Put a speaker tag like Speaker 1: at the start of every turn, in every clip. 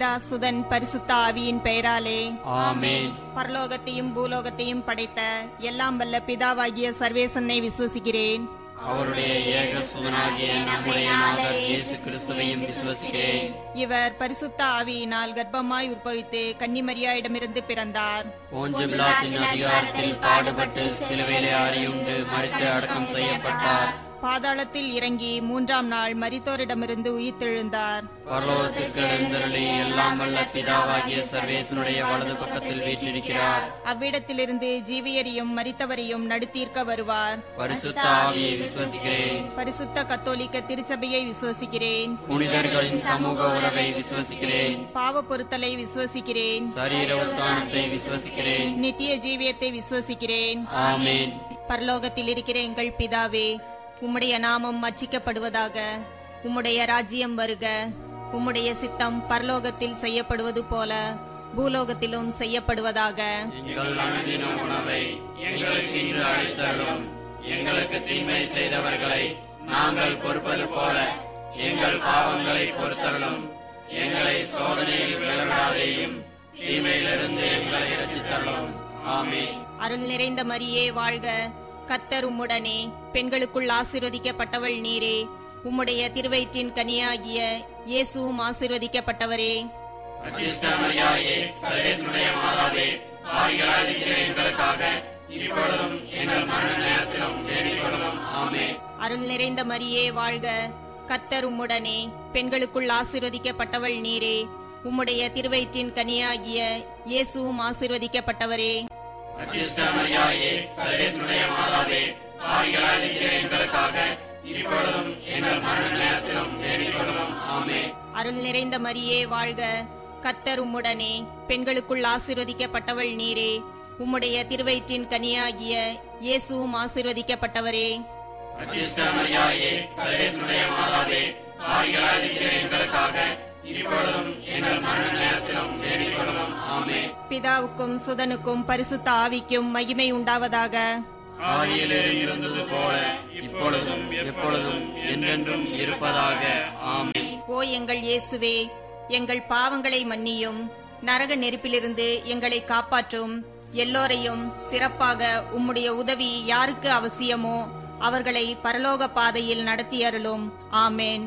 Speaker 1: பிதா சுதன் பரிசுத்த ஆவியின் பெயராலே
Speaker 2: ஆமென்
Speaker 1: பரலோகத்தையும் பூலோகத்தையும் படைத்த எல்லாம் வல்ல பிதாவாகிய சர்வேசனை விசுவசிக்கிறேன்
Speaker 2: அவருடைய ஏக சுதனாகிய நம்முடைய நாதர் இயேசு கிறிஸ்துவையும் விசுவசிக்கிறேன்
Speaker 1: இவர் பரிசுத்த ஆவியினால் கர்ப்பமாய் உற்பவித்து கன்னிமரியாயிடமிருந்து பிறந்தார்
Speaker 2: போஞ்ச பிலாத்தின் அதிகாரத்தில் பாடுபட்டு சிலுவையிலே அறியுண்டு மறித்து அடக்கம் செய்யப்பட்டார்
Speaker 1: பாதாளத்தில் இறங்கி மூன்றாம் நாள் மரித்தோரிடமிருந்து உயிர்த்தெழுந்தார்
Speaker 2: பரலோகத்திற்கு எழுந்தருளி எல்லாம் வல்ல பிதாவாகிய சர்வேசனுடைய வலது பக்கத்தில் வீற்றிருக்கிறார்
Speaker 1: அவ்விடத்திலிருந்து ஜீவியரையும் மரித்தவரையும் நடுத்தீர்க்க வருவார்
Speaker 2: பரிசுத்த ஆவியை விசுவசிக்கிறேன்
Speaker 1: பரிசுத்த கத்தோலிக்க திருச்சபையை விசுவசிக்கிறேன்
Speaker 2: புனிதர்களின் சமூக உறவை விசுவசிக்கிறேன்
Speaker 1: பாவ பொருத்தலை விசுவசிக்கிறேன்
Speaker 2: சரீர உத்தானத்தை விசுவசிக்கிறேன்
Speaker 1: நித்திய ஜீவியத்தை விசுவசிக்கிறேன்
Speaker 2: ஆமென்
Speaker 1: பரலோகத்தில் இருக்கிற எங்கள் பிதாவே உம்முடைய நாமம் அர்ச்சிக்கப்படுவதாக உம்முடைய ராஜ்யம் வருக உம்முடைய சித்தம் பரலோகத்தில் செய்யப்படுவது போல பூலோகத்திலும் செய்யப்படுவதாக
Speaker 2: எங்கள் அனுதின உணவை எங்களுக்கு இன்று அளித்தருளும் எங்களுக்கு தீமை செய்தவர்களை நாங்கள் பொறுப்பது போல எங்கள் பாவங்களை பொறுத்தருளும் எங்களை சோதனையில் விளங்காதேயும் தீமையிலிருந்து எங்களை ரசித்தருளும் ஆமென்
Speaker 1: அருள் நிறைந்த மரியே வாழ்க கத்தர் உம்முடனே பெண்களுக்குள் ஆசீர்வதிக்கப்பட்டவள் நீரே உம்முடைய திருவயிற்றின் கனியாகிய இயேசுவும் ஆசீர்வதிக்கப்பட்டவரே
Speaker 2: அச்சிஷ்டமரியாயே சர்வேசனுடைய மாதாவே பாவிகளாயிருக்கிற எங்களுக்காக இப்பொழுதும் எங்கள் மரண நேரத்திலும் வேண்டிக் கொள்ளும் ஆமென்
Speaker 1: அருள் நிறைந்த மரியே வாழ்க கத்தர் உம்முடனே பெண்களுக்குள் ஆசீர்வதிக்கப்பட்டவள் நீரே உம்முடைய திருவயிற்றின் கனியாகிய இயேசுவும் ஆசீர்வதிக்கப்பட்டவரே
Speaker 2: அச்சிஷ்டமரியாயே சர்வேசனுடைய மாதாவே பாவிகளாயிருக்கிற எங்களுக்காக இப்பொழுதும் எங்கள் மரண நேரத்திலும் வேண்டிக் கொள்ளும் ஆமென்
Speaker 1: அருள் நிறைந்த மரியே வாழ்க கத்தர் உம்முடனே பெண்களுக்குள் ஆசீர்வதிக்கப்பட்டவள் நீரே உம்முடைய திருவயிற்றின் கனியாகிய இயேசுவும் ஆசீர்வதிக்கப்பட்டவரே
Speaker 2: அச்சிஷ்டமரியாயே சர்வேசனுடைய மாதாவே பாவிகளாயிருக்கிற எங்களுக்காக இப்பொழுதும் எங்கள் மரண நேரத்திலும் வேண்டிக் கொள்ளும் ஆமென்
Speaker 1: பிதாவுக்கும் சுதனுக்கும் பரிசுத்த ஆவிக்கும் மகிமை உண்டாவதாக
Speaker 2: ஆதியிலே இருந்தது போல இப்பொழுதும் எப்பொழுதும் என்றென்றும் இருப்பதாக ஆமென்
Speaker 1: ஓ எங்கள் இயேசுவே எங்கள் பாவங்களை மன்னியும் நரக நெருப்பிலிருந்து எங்களை காப்பாற்றும் எல்லோரையும் சிறப்பாக உம்முடைய உதவி யாருக்கு அவசியமோ அவர்களை பரலோக பாதையில் நடத்தி அருளும் ஆமேன்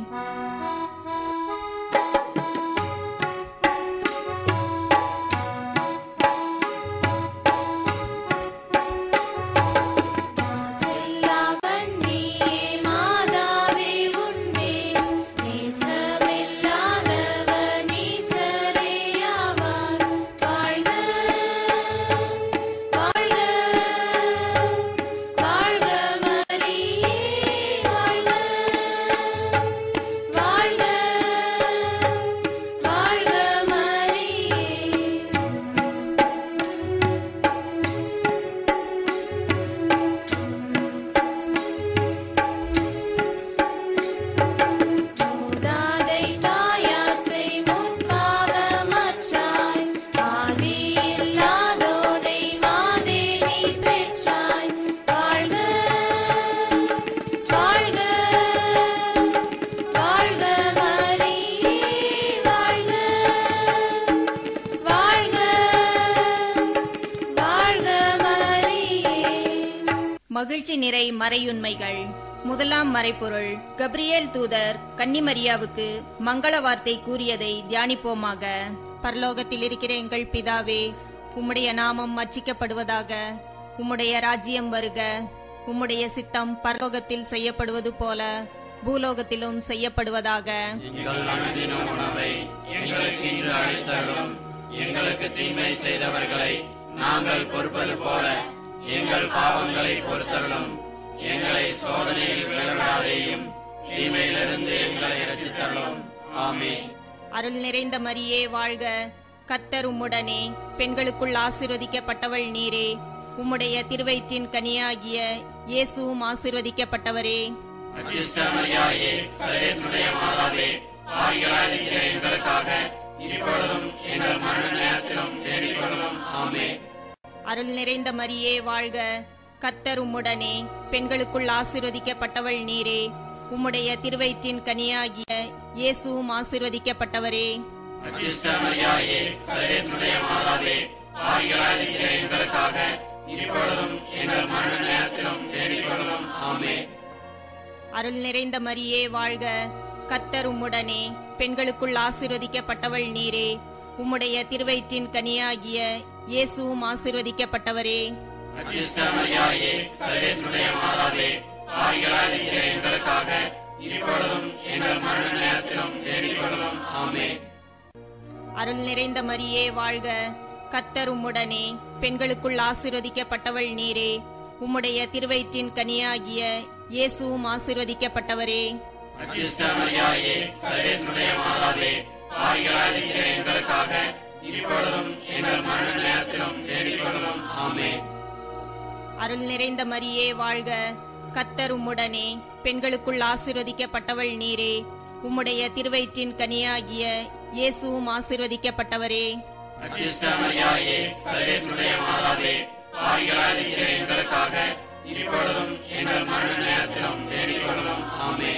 Speaker 3: செல்லா கண்ணியே மாதாவே உன்மே நேசமில்லாதவர் நீசரேயாவார் வாழ்க வாழ்க வாழ்க மரியே வாழ்க வாழ்க வாழ்க மரியே மூதாதை தாயாசை முற்பாவமற்றாய் ஆதியில்லாதோனை மாதே நீ பெற்றாய் வாழ்க வாழ்க வாழ்க மரியே வாழ்க வாழ்க வாழ்க மரியே
Speaker 1: மகிழ்ச்சி நிறை மறையுண்மைகள் முதலாம் மறைப்பொருள் கப்ரியேல் தூதர் கன்னிமரியாவுக்கு மங்கள வார்த்தை கூறியதை தியானிப்போமாக பரலோகத்தில் இருக்கிற எங்கள் பிதாவே உம்முடைய நாமம் அர்ச்சிக்கப்படுவதாக உம்முடைய ராஜ்யம் வருக உம்முடைய சித்தம் பரலோகத்தில் செய்யப்படுவது போல பூலோகத்திலும் செய்யப்படுவதாக
Speaker 2: எங்கள் அனுதின உணவை எங்களுக்கு இன்று அளித்தருளும் எங்களுக்கு தீமை செய்தவர்களை நாங்கள் பொறுப்பது போல எங்கள் பாவங்களை பொறுத்தருளும் எங்களை சோதனையில் விளங்காதேயும் தீமையிலிருந்து எங்களை ரசித்தருளும் ஆமென்
Speaker 1: அருள் நிறைந்த மரியே வாழ்க கத்தர் உம்முடனே பெண்களுக்குள் ஆசீர்வதிக்கப்பட்டவள் நீரே உம்முடைய திருவயிற்றின் கனியாகிய இயேசுவும் ஆசீர்வதிக்கப்பட்டவரே
Speaker 2: அச்சிஷ்டமரியாயே சர்வேசனுடைய மாதாவே பாவிகளாயிருக்கிற எங்களுக்காக இப்பொழுதும் எங்கள் மரண நேரத்திலும் வேண்டிக் கொள்ளும் ஆமென்
Speaker 1: அருள் நிறைந்த மரியே வாழ்க கத்தர் உம்முடனே பெண்களுக்குள் ஆசீர்வதிக்கப்பட்டவள் நீரே உம்முடைய திருவயிற்றின் கனியாகிய இயேசுவும் ஆசீர்வதிக்கப்பட்டவரே
Speaker 2: அச்சிஷ்டமரியாயே சர்வேசனுடைய மாதாவே பாவிகளாயிருக்கிற எங்களுக்காக இப்பொழுதும் எங்கள் மரண நேரத்திலும் வேண்டிக் கொள்ளும் ஆமே
Speaker 1: அருள் நிறைந்த மரியே வாழ்க கத்தர் உம்முடனே பெண்களுக்குள் ஆசீர்வதிக்கப்பட்டவள் நீரே உம்முடைய திருவயிற்றின் கனியாகிய இயேசுவும் ஆசீர்வதிக்கப்பட்டவரே
Speaker 2: அச்சிஷ்டமரியாயே சர்வேசனுடைய மாதாவே பாவிகளாயிருக்கிற எங்களுக்காக இப்பொழுதும் எங்கள் மரண நேரத்திலும் வேண்டிக் கொள்ளும் ஆமே
Speaker 1: அருள் நிறைந்த மரியே வாழ்க கத்தர் உம்முடனே பெண்களுக்குள் ஆசீர்வதிக்கப்பட்டவள் நீரே உம்முடைய திருவயிற்றின் கனியாகிய இயேசுவும் ஆசீர்வதிக்கப்பட்டவரே
Speaker 2: அச்சிஷ்டமரியாயே சர்வேசனுடைய மாதாவே பாவிகளாயிருக்கிற எங்களுக்காக இப்பொழுதும் எங்கள் மரண நேரத்திலும் வேண்டிக் கொள்ளும் ஆமே
Speaker 1: அருள் நிறைந்த மரியே வாழ்க கத்தர் உம்முடனே பெண்களுக்குள் ஆசீர்வதிக்கப்பட்டவள் நீரே உம்முடைய திருவயிற்றின் கனியாகிய இயேசுவும் ஆசீர்வதிக்கப்பட்டவரே
Speaker 2: அச்சிஷ்டமரியாயே சர்வேசனுடைய மாதாவே பாவிகளாயிருக்கிற எங்களுக்காக இப்பொழுதும் எங்கள் மரண நேரத்திலும் வேண்டிக் கொள்ளும் ஆமே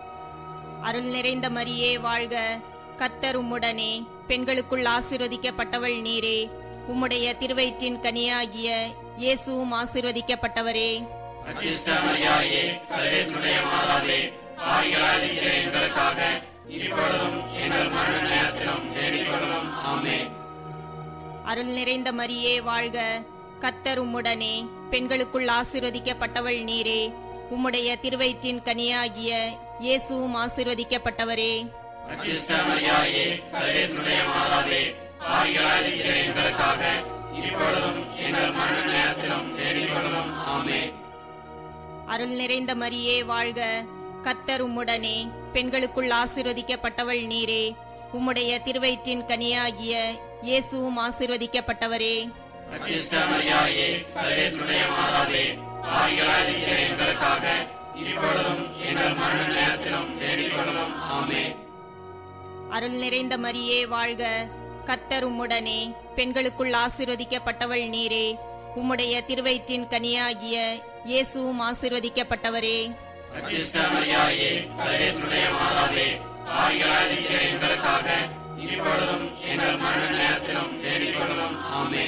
Speaker 1: அருள் நிறைந்த மரியே வாழ்க கத்தர் உம்முடனே பெண்களுக்குள் ஆசீர்வதிக்கப்பட்டவள் நீரே உம்முடைய திருவயிற்றின் கனியாகிய இயேசுவும் ஆசீர்வதிக்கப்பட்டவரே
Speaker 2: அச்சிஷ்டமரியாயே சர்வேசனுடைய மாதாவே பாவிகளாயிருக்கிற எங்களுக்காக இப்பொழுதும் எங்கள் மரண நேரத்திலும் வேண்டிக் கொள்ளும் ஆமே
Speaker 1: அருள் நிறைந்த மரியே வாழ்க கத்தர் உம்முடனே பெண்களுக்குள் ஆசீர்வதிக்கப்பட்டவள் நீரே உம்முடைய திருவயிற்றின் கனியாகிய இயேசுவும் ஆசீர்வதிக்கப்பட்டவரே
Speaker 2: அச்சிஷ்டமரியாயே சர்வேசனுடைய மாதாவே பாவிகளாயிருக்கிற எங்களுக்காக இப்பொழுதும் எங்கள் மரண நேரத்திலும் வேண்டிக் கொள்ளும் ஆமே
Speaker 1: அருள் நிறைந்த மரியே வாழ்க கத்தர் உம்முடனே பெண்களுக்குள் ஆசீர்வதிக்கப்பட்டவள் நீரே உம்முடைய திருவயிற்றின் கனியாகிய இயேசுவும் ஆசீர்வதிக்கப்பட்டவரே
Speaker 2: அச்சிஷ்டமரியாயே சர்வேசனுடைய மாதாவே பாவிகளாயிருக்கிற எங்களுக்காக இப்பொழுதும் எங்கள் மரண நேரத்திலும் வேண்டிக் கொள்ளும் ஆமே
Speaker 1: அருள் நிறைந்த மரியே வாழ்க கத்தர் உம்முடனே பெண்களுக்குள் ஆசீர்வதிக்கப்பட்டவள் நீரே உம்முடைய திருவயிற்றின் கனியாகிய இயேசுவும் ஆசீர்வதிக்கப்பட்டவரே
Speaker 2: அச்சிஷ்டமரியாயே சர்வேசனுடைய மாதாவே பாவிகளாயிருக்கிற எங்களுக்காக இப்பொழுதும் எங்கள் மரண நேரத்திலும் வேண்டிக் கொள்ளும் ஆமே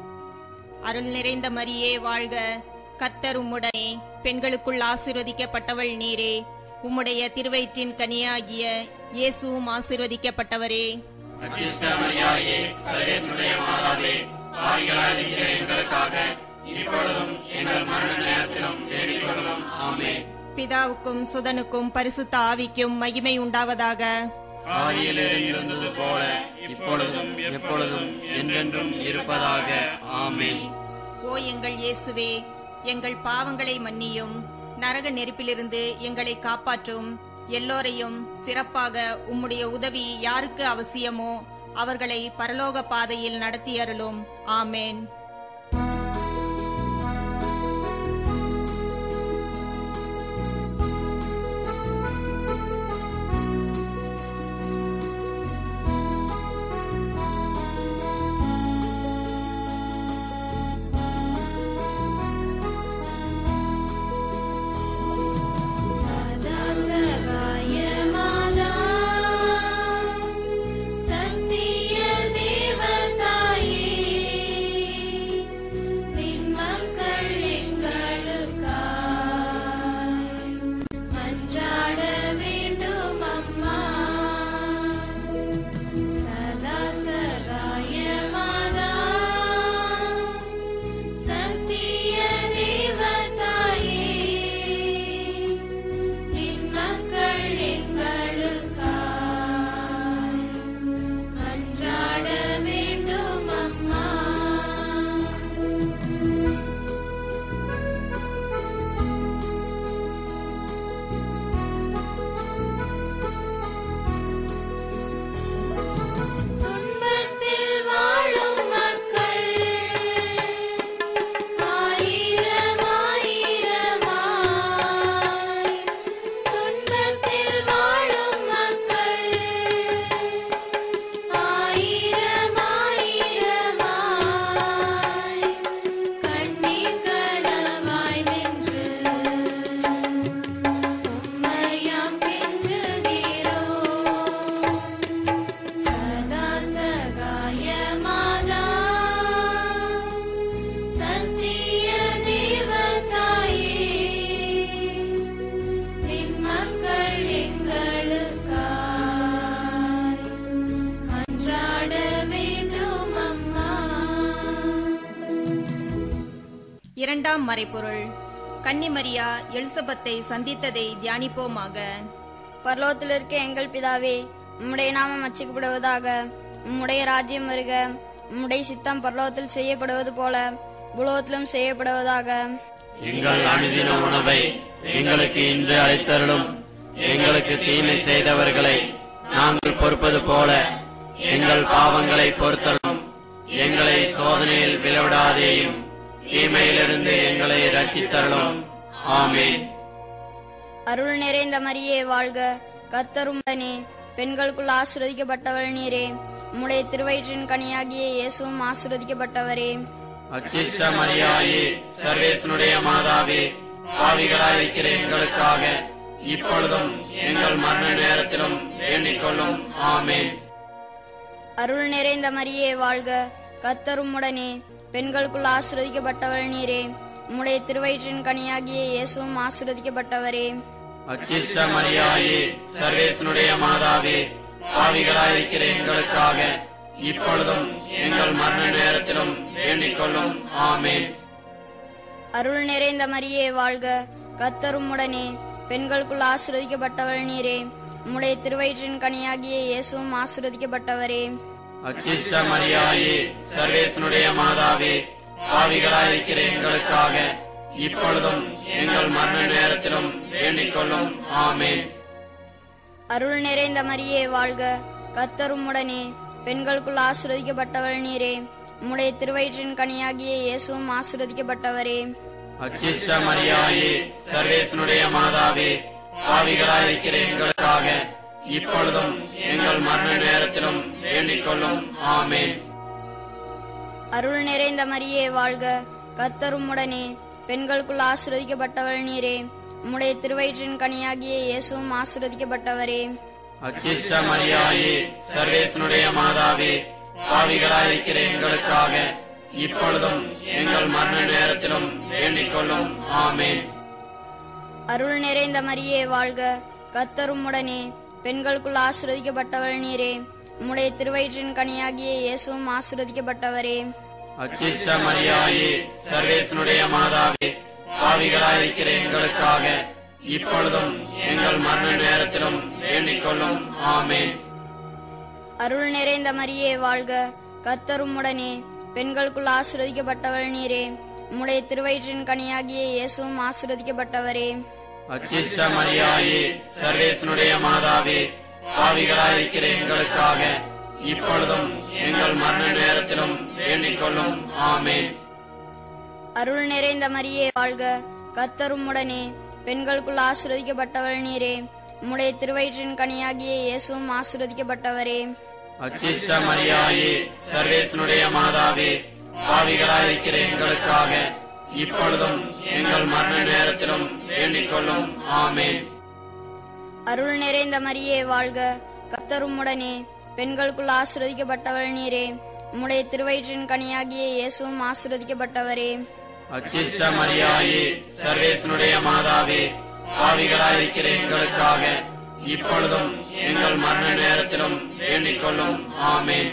Speaker 1: அருள் நிறைந்த மரியே வாழ்க கத்தர் உம்முடனே பெண்களுக்குள் ஆசீர்வதிக்கப்பட்டவள் நீரே உம்முடைய திருவயிற்றின் கனியாகிய இயேசுவும் ஆசீர்வதிக்கப்பட்டவரே
Speaker 2: அச்சிஷ்டமரியாயே சர்வேசனுடைய மாதாவே பாவிகளாயிருக்கிற எங்களுக்காக இப்பொழுதும் எங்கள் மரண நேரத்திலும் வேண்டிக் கொள்ளும் ஆமே
Speaker 1: பிதாவுக்கும் சுதனுக்கும் பரிசுத்த ஆவிக்கும் மகிமை உண்டாவதாக
Speaker 2: ஆதியிலே இருந்தது போல இப்பொழுதும் எப்பொழுதும் என்றென்றும் இருப்பதாக ஆமென்
Speaker 1: ஓ எங்கள் இயேசுவே எங்கள் பாவங்களை மன்னியும் நரக நெருப்பிலிருந்து எங்களை காப்பாற்றும் எல்லோரையும் சிறப்பாக உம்முடைய உதவி யாருக்கு அவசியமோ அவர்களை பரலோக பாதையில் நடத்தியருளும் ஆமேன்
Speaker 3: सदा सगाय मादा सत्य देवताये
Speaker 1: இரண்டாம் மறைப்பொருள் கன்னிமரியா எலிசபெத்தை சந்தித்ததை தியானிப்போமாக
Speaker 4: பரலோகத்தில் இருக்க எங்கள் பிதாவே உம்முடைய நாமம் அச்சிக்கப்படுவதாக உம்முடைய ராஜ்யம் வருக உம்முடைய சித்தம் பரலோகத்தில் செய்யப்படுவது போல புலோகத்திலும் செய்யப்படுவதாக
Speaker 2: எங்கள் அனுதின உணவை எங்களுக்கு இன்று அளித்தருளும் எங்களுக்கு தீமை செய்தவர்களை நாங்கள் பொறுப்பது போல எங்கள் பாவங்களை பொறுத்தருளும் எங்களை சோதனையில் விளைவிடாதேயும் தீமையிலிருந்து எங்களை ரட்சித்தருளும் ஆமென்
Speaker 4: அருள் நிறைந்த மரியே வாழ்க கர்த்தருடனே பெண்களுக்குள் ஆசிரதிக்கப்பட்டவள் நீரே உம்முடைய திருவயிற்றின் கனியாகிய இயேசுவும் ஆசிரதிக்கப்பட்டவரே
Speaker 2: அச்சிஷ்ட மரியாயே சர்வேசனுடைய மாதாவே பாவிகளாயிருக்கிற எங்களுக்காக இப்பொழுதும் எங்கள் மரண நேரத்திலும் வேண்டிக் கொள்ளும் ஆமென்
Speaker 4: அருள் நிறைந்த மரியே வாழ்க கர்த்தரும்முடனே பெண்களுக்குள் ஆசிரதிக்கப்பட்டவள் நீரே உம்முடைய திருவயிற்றின் கனியாகிய இயேசுவும் ஆசிரதிக்கப்பட்டவரே
Speaker 2: அச்சிஷ்ட மரியாயே சர்வேசனுடைய மாதாவே பாவிகளாயிருக்கிற எங்களுக்காக இப்பொழுதும் எங்கள் மரண நேரத்திலும் வேண்டிக் கொள்ளும் ஆமென்
Speaker 4: அருள் நிறைந்த மரியே வாழ்க கர்த்தரும்முடனே பெண்களுக்குள் ஆசிரதிக்கப்பட்டவள் நீரே உம்முடைய திருவயிற்றின் கனியாகிய இயேசுவும் ஆசிரதிக்கப்பட்டவரே
Speaker 2: அச்சிஷ்ட மரியாயே சர்வேசனுடைய மாதாவே பாவிகளாயிருக்கிற எங்களுக்காக இப்பொழுதும் எங்கள் மரண நேரத்திலும் வேண்டிக் கொள்ளும் ஆமென்
Speaker 4: அருள் நிறைந்த மரியே வாழ்க கர்த்தரும்முடனே பெண்களுக்குள் ஆசிரதிக்கப்பட்டவள் நீரே உம்முடைய திருவயிற்றின் கனியாகிய இயேசுவும் ஆசிரதிக்கப்பட்டவரே
Speaker 2: அச்சிஷ்ட மரியாயே சர்வேசனுடைய மாதாவே பாவிகளாயிருக்கிற எங்களுக்காக இப்பொழுதும் எங்கள் மரண நேரத்திலும் வேண்டிக் கொள்ளும் ஆமென்
Speaker 4: அருள் நிறைந்த மரியே வாழ்க கர்த்தரும்முடனே பெண்களுக்குள் ஆசிரதிக்கப்பட்டவள் நீரே உம்முடைய திருவயிற்றின் கனியாகிய இயேசுவும் ஆசிரதிக்கப்பட்டவரே
Speaker 2: அச்சிஷ்ட மரியாயே சர்வேசனுடைய மாதாவே பாவிகளாயிருக்கிற எங்களுக்காக இப்பொழுதும் எங்கள் மரண நேரத்திலும் வேண்டிக் கொள்ளும் ஆமென்
Speaker 4: அருள் நிறைந்த மரியே வாழ்க கர்த்தரும்முடனே பெண்களுக்குள் ஆசிரதிக்கப்பட்டவள் நீரே உம்முடைய திருவயிற்றின் கனியாகிய இயேசுவும் ஆசிரதிக்கப்பட்டவரே
Speaker 2: அச்சிஷ்ட மரியாயே சர்வேசனுடைய மாதாவே பாவிகளாயிருக்கிற எங்களுக்காக இப்பொழுதும் எங்கள் மரண நேரத்திலும் வேண்டிக் கொள்ளும் ஆமென்
Speaker 4: அருள் நிறைந்த மரியே வாழ்க கர்த்தரும்முடனே பெண்களுக்குள் ஆசிரதிக்கப்பட்டவள் நீரே உம்முடைய திருவயிற்றின் கனியாகிய இயேசுவும் ஆசிரதிக்கப்பட்டவரே
Speaker 2: அச்சிஷ்ட மரியாயே சர்வேசனுடைய மாதாவே பாவிகளாயிருக்கிற எங்களுக்காக இப்பொழுதும் எங்கள் மரண நேரத்திலும் வேண்டிக் கொள்ளும் ஆமென்
Speaker 4: அருள் நிறைந்த மரியே வாழ்க கர்த்தரும்முடனே பெண்களுக்குள் ஆசிரதிக்கப்பட்டவள் நீரே உம்முடைய திருவயிற்றின் கனியாகிய இயேசுவும் ஆசிரதிக்கப்பட்டவரே
Speaker 2: அச்சிஷ்ட மரியாயே சர்வேசனுடைய மாதாவே பாவிகளாயிருக்கிற எங்களுக்காக இப்பொழுதும் எங்கள் மரண நேரத்திலும் வேண்டிக் கொள்ளும் ஆமென்
Speaker 4: அருள் நிறைந்த மரியே வாழ்க கர்த்தரும்முடனே பெண்களுக்குள் ஆசிரதிக்கப்பட்டவள் நீரே உம்முடைய திருவயிற்றின் கனியாகிய இயேசுவும் ஆசிரதிக்கப்பட்டவரே
Speaker 2: அச்சிஷ்ட மரியாயே சர்வேசனுடைய மாதாவே பாவிகளாயிருக்கிற எங்களுக்காக இப்பொழுதும் எங்கள் மரண நேரத்திலும் வேண்டிக் கொள்ளும் ஆமென்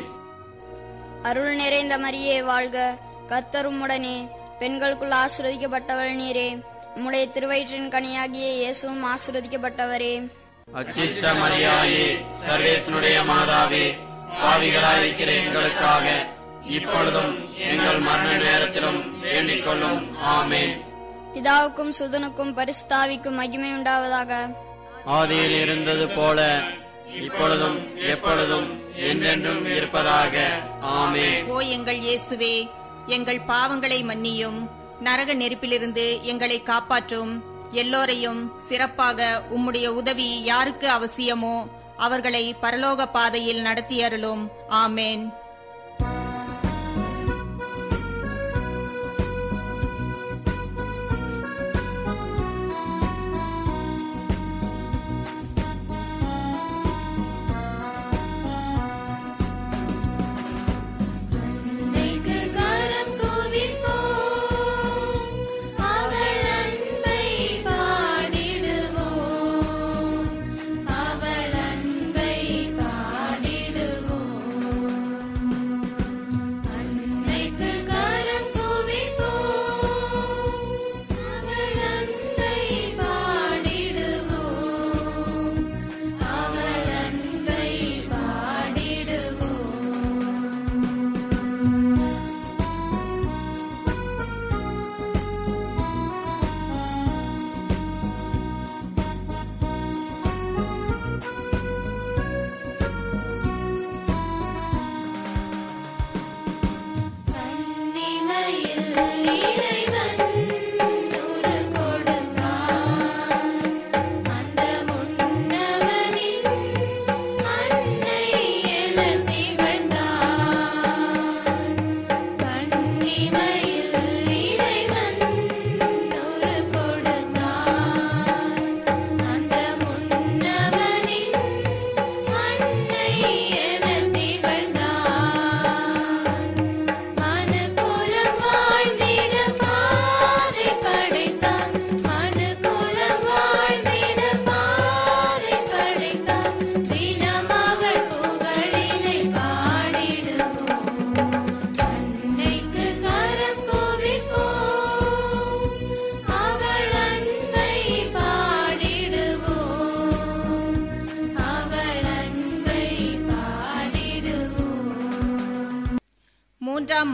Speaker 4: அருள் நிறைந்த மரியே வாழ்க கர்த்தரும்முடனே பெண்களுக்குள் ஆசிரதிக்கப்பட்டவள் நீரே உம்முடைய திருவயிற்றின் கனியாகிய இயேசுவும் ஆசிரதிக்கப்பட்டவரே
Speaker 2: அச்சிஷ்ட மரியாயே சர்வேசனுடைய மாதாவே பாவிகளாயிருக்கிற எங்களுக்காக இப்பொழுதும் எங்கள் மரண நேரத்திலும் வேண்டிக் கொள்ளும் ஆமென்
Speaker 4: பிதாவுக்கும் சுதனுக்கும் பரிசுத்தாவிக்கும் மகிமை உண்டாவதாக
Speaker 2: ஆதியில் இருந்தது போல இப்பொழுதும் எப்பொழுதும் என்றென்றும் இருப்பதாக ஆமென்
Speaker 1: ஓ எங்கள் இயேசுவே எங்கள் பாவங்களை மன்னியும் நரக நெருப்பிலிருந்து எங்களை காப்பாற்றும் எல்லோரையும் சிறப்பாக உம்முடைய உதவி யாருக்கு அவசியமோ அவர்களை பரலோக பாதையில் நடத்தியருளும் ஆமேன்
Speaker 3: அன்னைக்கு கரம் குவிப்போம் அவள் அன்பை பாடிடுவோம் அவள் அன்பை பாடிடுவோம்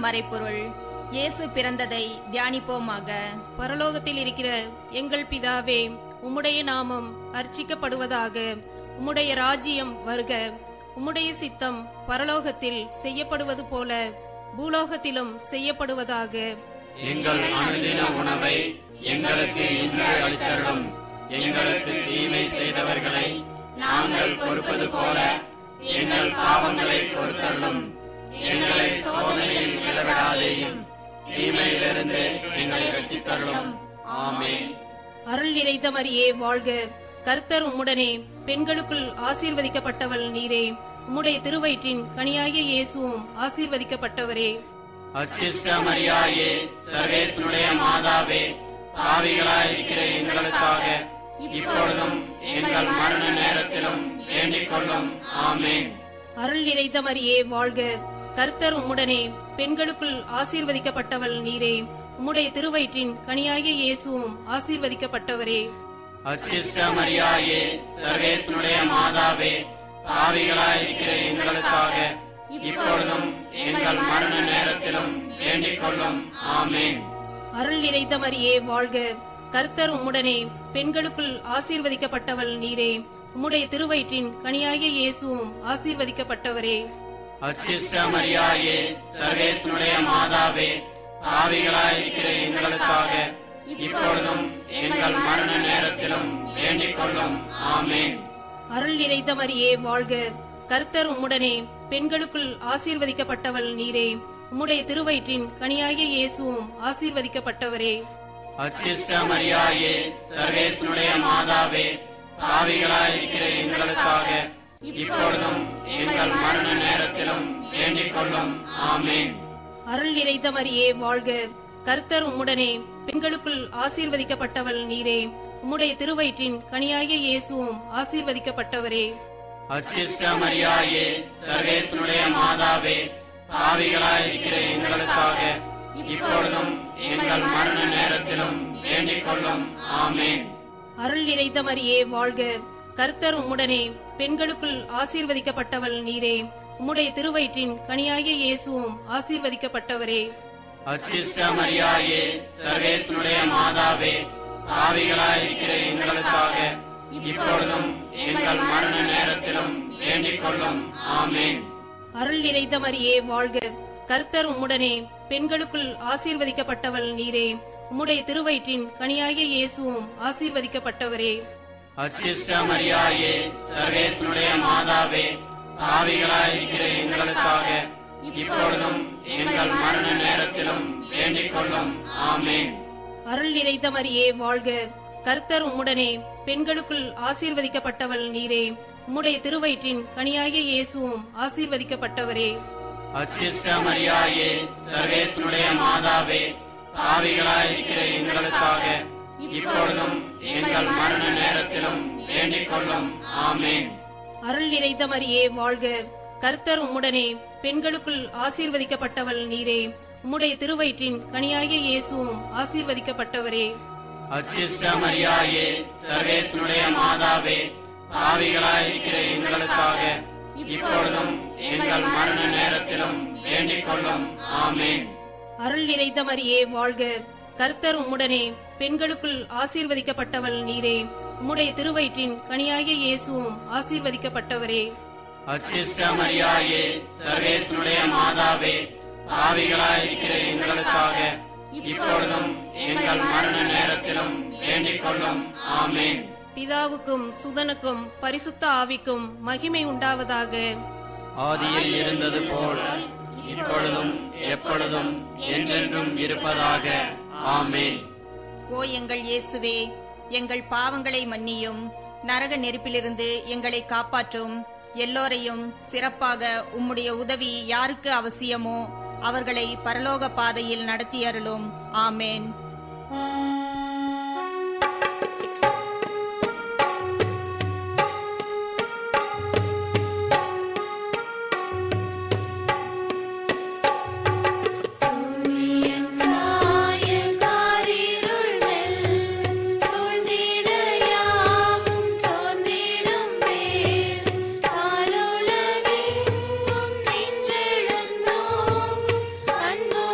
Speaker 1: மறைப்பொருள் இயேசு பிறந்ததை தியானிப்போமாக
Speaker 5: பரலோகத்தில் இருக்கிற எங்கள் பிதாவே உம்முடைய நாமம் அர்ச்சிக்கப்படுவதாக உம்முடைய ராஜ்யம் வருக உம்முடைய சித்தம் பரலோகத்தில் செய்யப்படுவது போல பூலோகத்திலும் செய்யப்படுவதாக
Speaker 2: எங்கள் அனுதின உணவை எங்களுக்கு இன்று அளித்தருளும் எங்களுக்கு தீமை செய்தவர்களை நாங்கள் பொறுப்பது போல எங்கள் பாவங்களை பொறுத்தருளும் எங்களை சோதனையில் விழவிடாதேயும் தீமையிலிருந்து எங்களை ரட்சித்தருளும் ஆமென்
Speaker 5: அருள் நிறைந்த மரியே வாழ்க கர்த்தர் உம்முடனே பெண்களுக்குள் ஆசீர்வதிக்கப்பட்டவள் நீரே உம்முடைய திருவயிற்றின் கனியாகிய இயேசுவும் ஆசீர்வதிக்கப்பட்டவரே
Speaker 2: அச்சிஷ்ட மரியாயே சர்வேசனுடைய மாதாவே பாவிகளாயிருக்கிற எங்களுக்காக இப்பொழுதும் எங்கள் மரண நேரத்திலும் வேண்டிக் கொள்ளும் ஆமென்
Speaker 5: அருள் நிறைந்த மரியே வாழ்க கர்த்தர் உம்முடனே பெண்களுக்குள் ஆசீர்வதிக்கப்பட்டவள் நீரே உம்முடைய திருவயிற்றின் கனியாகிய இயேசுவும் ஆசீர்வதிக்கப்பட்டவரே
Speaker 2: அச்சிஷ்ட மரியாயே சர்வேசனுடைய மாதாவே பாவிகளாயிருக்கிற எங்களுக்காக இப்பொழுதும் எங்கள் மரண நேரத்திலும் வேண்டிக் கொள்ளும் ஆமென்
Speaker 5: அருள் நிறைந்த மரியே வாழ்க கர்த்தர் உம்முடனே பெண்களுக்குள் ஆசீர்வதிக்கப்பட்டவள் நீரே உம்முடைய திருவயிற்றின் கனியாகிய இயேசுவும் ஆசீர்வதிக்கப்பட்டவரே
Speaker 2: அச்சிஷ்ட மரியாயே சர்வேசனுடைய மாதாவே பாவிகளாயிருக்கிற எங்களுக்காக இப்பொழுதும் எங்கள் மரண நேரத்திலும் வேண்டிக் கொள்ளும் ஆமென்
Speaker 5: அருள் நிறைந்த மரியே வாழ்க கர்த்தர் உம்முடனே பெண்களுக்குள் ஆசீர்வதிக்கப்பட்டவள் நீரே உம்முடைய திருவயிற்றின் கனியாகிய இயேசுவும் ஆசீர்வதிக்கப்பட்டவரே
Speaker 2: அச்சிஷ்ட மரியாயே சர்வேசனுடைய மாதாவே பாவிகளாயிருக்கிற எங்களுக்காக இப்பொழுதும் எங்கள் மரண நேரத்திலும் வேண்டிக் கொள்ளும் ஆமென்
Speaker 5: அருள் நிறைந்த மரியே வாழ்க கர்த்தர் உம்முடனே பெண்களுக்குள் ஆசீர்வதிக்கப்பட்டவள் நீரே உம்முடைய திருவயிற்றின் கனியாகிய இயேசுவும் ஆசீர்வதிக்கப்பட்டவரே
Speaker 2: அச்சிஷ்ட மரியாயே சர்வேசனுடைய மாதாவே பாவிகளாயிருக்கிற எங்களுக்காக இப்பொழுதும் எங்கள் மரண நேரத்திலும் வேண்டிக் கொள்ளும் ஆமென்
Speaker 5: அருள் நிறைந்த மரியே வாழ்க கர்த்தர் உம்முடனே பெண்களுக்குள் ஆசீர்வதிக்கப்பட்டவள் நீரே உம்முடைய திருவயிற்றின் கனியாகிய இயேசுவும் ஆசீர்வதிக்கப்பட்டவரே
Speaker 2: அச்சிஷ்ட மரியாயே சர்வேசனுடைய மாதாவே பாவிகளாயிருக்கிற எங்களுக்காக இப்பொழுதும் எங்கள் மரண நேரத்திலும் வேண்டிக் கொள்ளும் ஆமென்
Speaker 5: அருள் நிறைந்த மரியே வாழ்க கர்த்தர் உம்முடனே பெண்களுக்குள் ஆசீர்வதிக்கப்பட்டவள் நீரே உம்முடைய திருவயிற்றின் கனியாகிய இயேசுவும் ஆசீர்வதிக்கப்பட்டவரே
Speaker 2: அச்சிஷ்ட மரியாயே சர்வேசனுடைய மாதாவே பாவிகளாயிருக்கிற எங்களுக்காக இப்பொழுதும் எங்கள் மரண நேரத்திலும் வேண்டிக் கொள்ளும் ஆமென்
Speaker 5: அருள் நிறைந்த மரியே வாழ்க கர்த்தர் உம்முடனே பெண்களுக்குள் ஆசீர்வதிக்கப்பட்டவள் நீரே உம்முடைய திருவயிற்றின் கனியாகிய இயேசுவும் ஆசீர்வதிக்கப்பட்டவரே
Speaker 2: அச்சிஷ்ட மரியாயே சர்வேசனுடைய மாதாவே பாவிகளாயிருக்கிற எங்களுக்காக இப்பொழுதும் எங்கள் மரண நேரத்திலும் வேண்டிக் கொள்ளும் ஆமென்
Speaker 5: அருள் நிறைந்த மரியே வாழ்க கர்த்தர் உம்முடனே பெண்களுக்குள் ஆசீர்வதிக்கப்பட்டவள் நீரே உம்முடைய திருவயிற்றின் கனியாகிய இயேசுவும் ஆசீர்வதிக்கப்பட்டவரே
Speaker 2: அச்சிஷ்ட மரியாயே சர்வேசனுடைய மாதாவே பாவிகளாயிருக்கிற எங்களுக்காக இப்பொழுதும் எங்கள் மரண நேரத்திலும் வேண்டிக் கொள்ளும் ஆமென்
Speaker 5: அருள் நிறைந்த மரியே வாழ்க கர்த்தர் உம்முடனே பெண்களுக்குள் ஆசீர்வதிக்கப்பட்டவள் நீரே உம்முடைய திருவயிற்றின் கனியாகிய இயேசுவும் ஆசீர்வதிக்கப்பட்டவரே
Speaker 2: அச்சிஷ்ட மரியாயே சர்வேசனுடைய மாதாவே பாவிகளாயிருக்கிற எங்களுக்காக இப்பொழுதும் எங்கள் மரண நேரத்திலும் வேண்டிக் கொள்ளும் ஆமென்
Speaker 5: பிதாவுக்கும் சுதனுக்கும் பரிசுத்த ஆவிக்கும் மகிமை உண்டாவதாக
Speaker 2: ஆதியில் இருந்தது போல் இப்பொழுதும் எப்பொழுதும் என்றென்றும் இருப்பதாக ஆமென்
Speaker 1: ஓ எங்கள் இயேசுவே எங்கள் பாவங்களை மன்னியும் நரக நெருப்பிலிருந்து எங்களை காப்பாற்றும் எல்லோரையும் சிறப்பாக உம்முடைய உதவி யாருக்கு அவசியமோ அவர்களை பரலோக பாதையில் நடத்தி அருளும் ஆமேன்
Speaker 3: சூரியன் சாய காரிருள்கள் சூழ்ந்திட யாவும் சோர்ந்திடும் வேள் காலுலகெங்கும் நின்றெழுந்தோம் அன்பு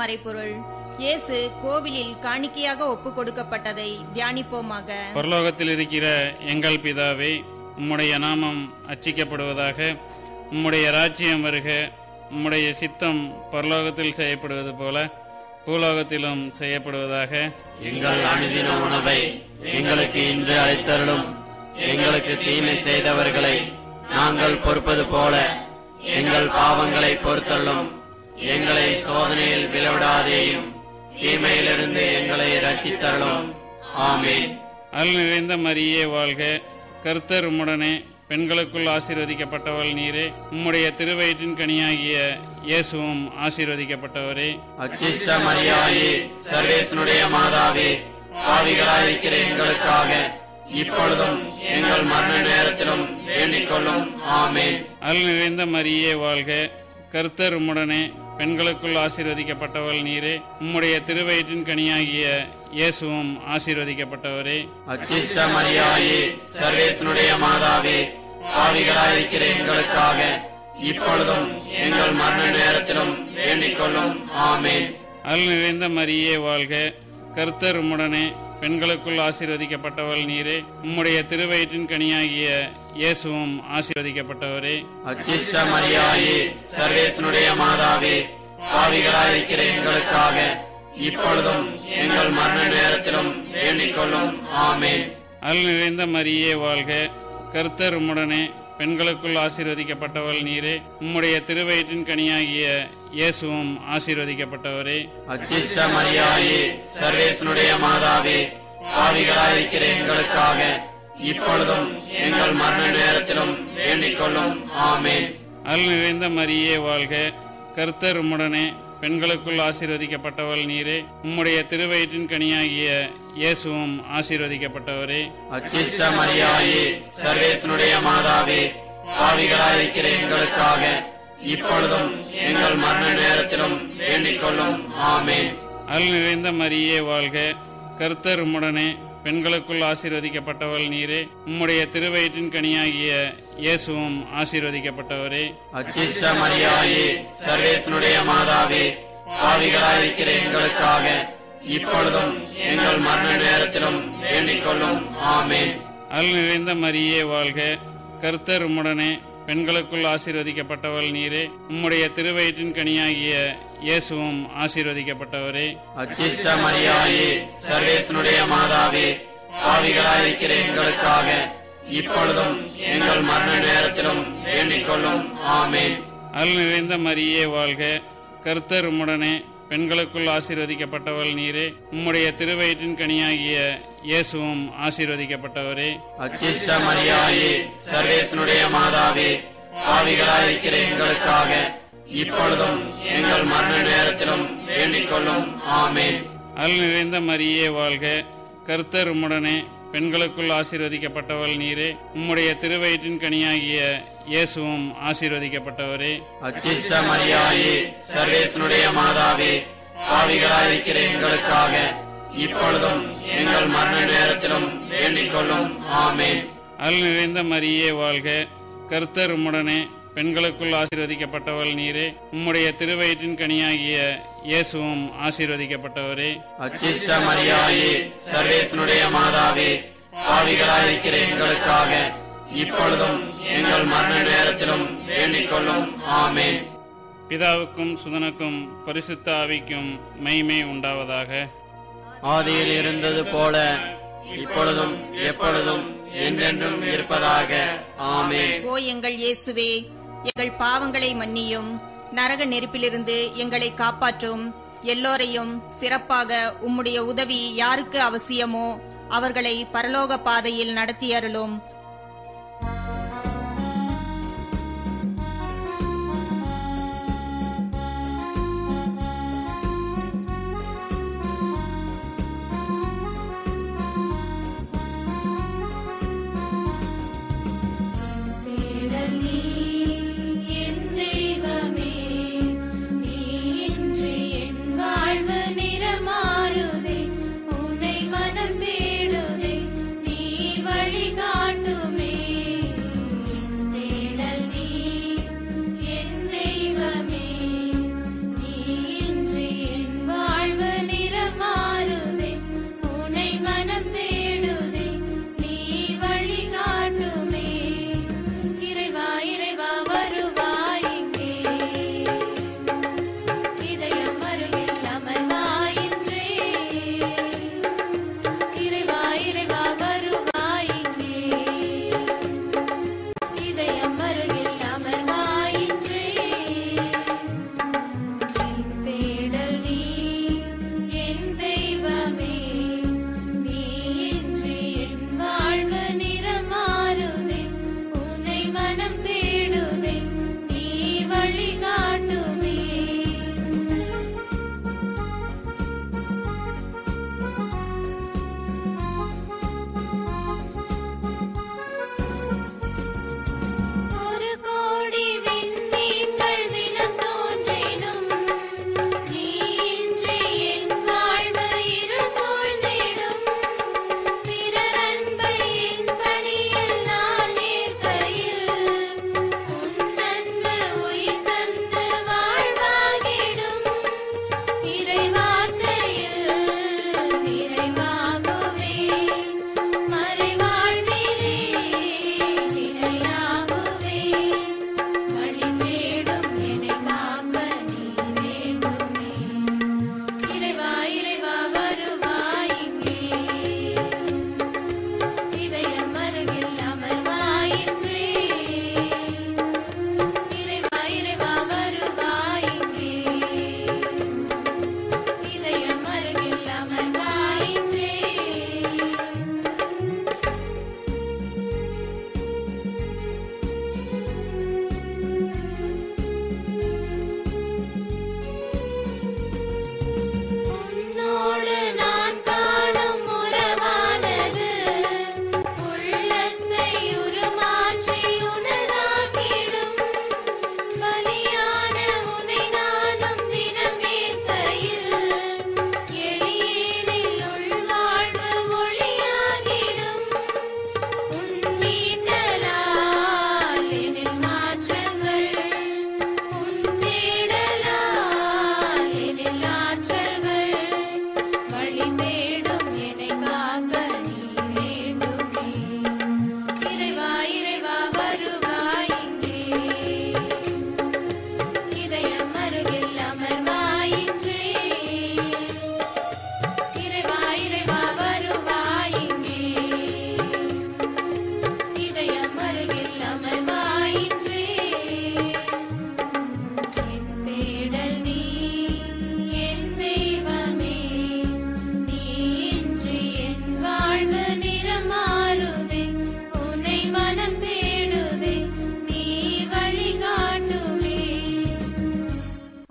Speaker 1: மறைபொருள் இயேசு கோவிலில் காணிக்கையாக ஒப்புக் கொடுக்கப்பட்டதை தியானிப்போமாக
Speaker 6: பரலோகத்தில் இருக்கிற எங்கள் பிதாவே உம்முடைய நாமம் அச்சிக்கப்படுவதாக உம்முடைய ராஜ்யம் வருக உம்முடைய சித்தம் பரலோகத்தில் செய்யப்படுவது போல பூலோகத்திலும் செய்யப்படுவதாக
Speaker 2: எங்கள் அனுதின உணவை எங்களுக்கு இன்று அளித்தருளும் எங்களுக்கு தீமை செய்தவர்களை நாங்கள் பொறுப்பது போல எங்கள் பாவங்களை பொறுத்தருளும் எங்களை சோதனையில் விளைவிடாதேயும் தீமையிலிருந்து எங்களை ரட்சித்தருளும் ஆமென்
Speaker 6: அல் நிறைந்த மரியே வாழ்க கர்த்தர் உம்முடனே பெண்களுக்குள் ஆசீர்வதிக்கப்பட்டவள் நீரே உம்முடைய திருவயிற்றின் கனியாகிய இயேசுவும் ஆசீர்வதிக்கப்பட்டவரே
Speaker 2: அச்சிஷ்ட மரியாயே சர்வேசனுடைய மாதாவே பாவிகளாயிருக்கிற எங்களுக்காக இப்பொழுதும் எங்கள் மரண நேரத்திலும் வேண்டிக் கொள்ளும் ஆமென்
Speaker 6: அல் நிறைந்த மரியே வாழ்க கர்த்தர் உம்முடனே பெண்களுக்குள் ஆசீர்வதிக்கப்பட்டவள் நீரே உம்முடைய திருவயிற்றின் கனியாகிய இயேசுவும் ஆசீர்வதிக்கப்பட்டவரே
Speaker 2: அச்சிஷ்ட மரியாயே சர்வேசனுடைய மாதாவே பாவிகளாயிருக்கிற எங்களுக்காக இப்பொழுதும் எங்கள் மரண நேரத்திலும் வேண்டிக் கொள்ளும் ஆமென்
Speaker 6: அல் நிறைந்த மரியே வாழ்க கர்த்தர் உம்முடனே பெண்களுக்குள் ஆசீர்வதிக்கப்பட்டவள் நீரே உம்முடைய திருவயிற்றின் கனியாகிய இயேசுவும் ஆசீர்வதிக்கப்பட்டவரே
Speaker 2: அச்சிஷ்ட மரியாயே சர்வேசனுடைய மாதாவே பாவிகளாயிருக்கிற எங்களுக்காக இப்பொழுதும் எங்கள் மரண நேரத்திலும் வேண்டிக் கொள்ளும் ஆமென்
Speaker 6: அல் நிறைந்த மரியே வாழ்க கர்த்தர் உம்முடனே பெண்களுக்குள் ஆசீர்வதிக்கப்பட்டவள் நீரே உம்முடைய திருவயிற்றின் கனியாகிய இயேசுவும் ஆசீர்வதிக்கப்பட்டவரே
Speaker 2: அச்சிஷ்ட மரியாயே சர்வேசனுடைய மாதாவே பாவிகளாயிருக்கிற எங்களுக்காக இப்பொழுதும் எங்கள் மரண நேரத்திலும் வேண்டிக் கொள்ளும் ஆமென்
Speaker 6: அல் நிறைந்த மரியே வாழ்க கர்த்தர் உம்முடனே பெண்களுக்குள் ஆசீர்வதிக்கப்பட்டவள் நீரே உம்முடைய திருவயிற்றின் கனியாகிய இயேசுவும் ஆசீர்வதிக்கப்பட்டவரே
Speaker 2: அச்சிஷ்ட மரியாயே சர்வேசனுடைய மாதாவே பாவிகளாயிருக்கிற எங்களுக்காக இப்பொழுதும் எங்கள் மரண நேரத்திலும் வேண்டிக் கொள்ளும் ஆமென்
Speaker 6: அல் நிறைந்த மரியே வாழ்க கர்த்தர் உம்முடனே பெண்களுக்குள் ஆசீர்வதிக்கப்பட்டவள் நீரே உம்முடைய திருவயிற்றின் கனியாகிய இயேசுவும் ஆசீர்வதிக்கப்பட்டவரே
Speaker 2: அச்சிஷ்ட மரியாயே சர்வேசனுடைய மாதாவே பாவிகளாயிருக்கிற எங்களுக்காக இப்பொழுதும் எங்கள் மரண நேரத்திலும் வேண்டிக் கொள்ளும் ஆமென்
Speaker 6: அல் நிறைந்த மரியே வாழ்க கர்த்தர் உம்முடனே பெண்களுக்குள் ஆசீர்வதிக்கப்பட்டவள் நீரே உம்முடைய திருவயிற்றின் கனியாகிய இயேசுவும் ஆசீர்வதிக்கப்பட்டவரே
Speaker 2: அச்சிஷ்ட மரியாயே சர்வேசனுடைய மாதாவே பாவிகளாயிருக்கிற எங்களுக்காக இப்பொழுதும் எங்கள் மரண நேரத்திலும் வேண்டிக் கொள்ளும் ஆமென்
Speaker 6: அல் நிறைந்த மரியே வாழ்க கர்த்தர் உம்முடனே பெண்களுக்குள் ஆசீர்வதிக்கப்பட்டவள் நீரே உம்முடைய திருவயிற்றின் கனியாகிய இயேசுவும் ஆசீர்வதிக்கப்பட்டவரே
Speaker 2: அச்சிஷ்ட மரியாயே சர்வேசனுடைய மாதாவே பாவிகளாயிருக்கிற எங்களுக்காக இப்பொழுதும் எங்கள் மரண நேரத்திலும் வேண்டிக் கொள்ளும் ஆமென்
Speaker 6: அல் நிறைந்த மரியே வாழ்க கர்த்தர் உம்முடனே பெண்களுக்குள் ஆசீர்வதிக்கப்பட்டவள் நீரே உம்முடைய திருவயிற்றின் கனியாகிய இயேசுவும் ஆசீர்வதிக்கப்பட்டவரே
Speaker 2: அச்சிஷ்ட மரியாயே சர்வேசனுடைய மாதாவே பாவிகளாயிருக்கிற எங்களுக்காக இப்பொழுதும் எங்கள் மரண நேரத்திலும் வேண்டிக் கொள்ளும் ஆமென்
Speaker 6: அல் நிறைந்த மரியே வாழ்க கர்த்தர் உம்முடனே பெண்களுக்குள் ஆசீர்வதிக்கப்பட்டவள் நீரே உம்முடைய திருவயிற்றின் கனியாகிய இயேசுவும் ஆசீர்வதிக்கப்பட்டவரே
Speaker 2: அச்சிஷ்ட மரியாயே சர்வேசனுடைய மாதாவே பாவிகளாயிருக்கிற எங்களுக்காக இப்பொழுதும் எங்கள் மரண நேரத்திலும் வேண்டிக் கொள்ளும் ஆமென்
Speaker 6: பிதாவுக்கும் சுதனுக்கும் பரிசுத்த ஆவிக்கும் மைமை உண்டாவதாக
Speaker 2: ஆதியில் இருந்தது போல இப்பொழுதும் எப்பொழுதும் என்றென்றும் இருப்பதாக ஆமென்
Speaker 1: ஓ எங்கள் இயேசுவே எங்கள் பாவங்களை மன்னியும் நரக நெருப்பிலிருந்து எங்களை காப்பாற்றும் எல்லோரையும் சிறப்பாக உம்முடைய உதவி யாருக்கு அவசியமோ அவர்களை பரலோக பாதையில் நடத்தி அருளும்
Speaker 3: தேடல் நீ என் தெய்வமே நீ இன்றி என் வாழ்வு நிறமாறுதே உன்னை மனம் தேடுதே நீ வழிகாட்டு